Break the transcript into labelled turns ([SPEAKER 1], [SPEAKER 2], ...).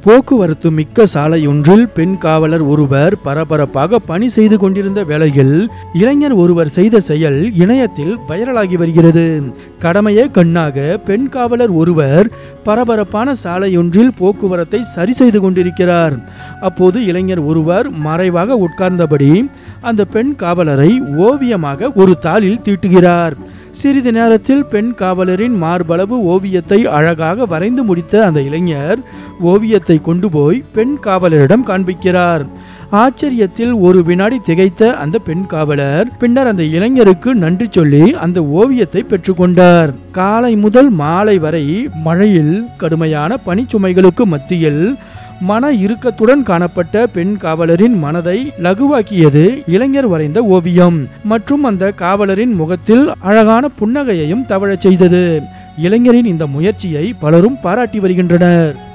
[SPEAKER 1] போக்குவரத்து மிக்க சாலையொன்றில் பெண் காவலர் ஒருவர் பரபரப்பாக பணி செய்து கொண்டிருந்த வேளையில் இளைஞர் ஒருவர் செய்த செயல் இணையத்தில் வைரலாகி வருகிறது கடமையே கண்ணாக பெண் காவலர் ஒருவர் பரபரப்பான சாலையொன்றில் போக்குவரத்தை சரி செய்து கொண்டிருக்கிறார் அப்போது இளைஞர் ஒருவர் மறைவாக உட்கார்ந்தபடி அந்த பெண் காவலரை ஓவியமாக ஒரு தாளில் தீட்டுகிறார் சிறிது நேரத்தில் பெண் காவலரின் மார்பளவு ஓவியத்தை அழகாக வரைந்து முடித்த அந்த இளைஞர் ஓவியத்தை கொண்டு போய் பெண் காவலரிடம் காண்பிக்கிறார் ஆச்சரியத்தில் ஒரு வினாடி திகைத்த அந்த பெண் காவலர் பின்னர் அந்த இளைஞருக்கு நன்றி சொல்லி அந்த ஓவியத்தை பெற்றுக்கொண்டார் காலை முதல் மாலை வரை மழையில் கடுமையான பனிச்சுமைகளுக்கு மத்தியில் மன இறுக்கத்துடன் காணப்பட்ட பெண் காவலரின் மனதை லகுவாக்கியது இளைஞர் வரைந்த ஓவியம் மற்றும் அந்த காவலரின் முகத்தில் அழகான புன்னகையையும் தவழச் செய்தது இளைஞரின் இந்த முயற்சியை பலரும் பாராட்டி வருகின்றனர்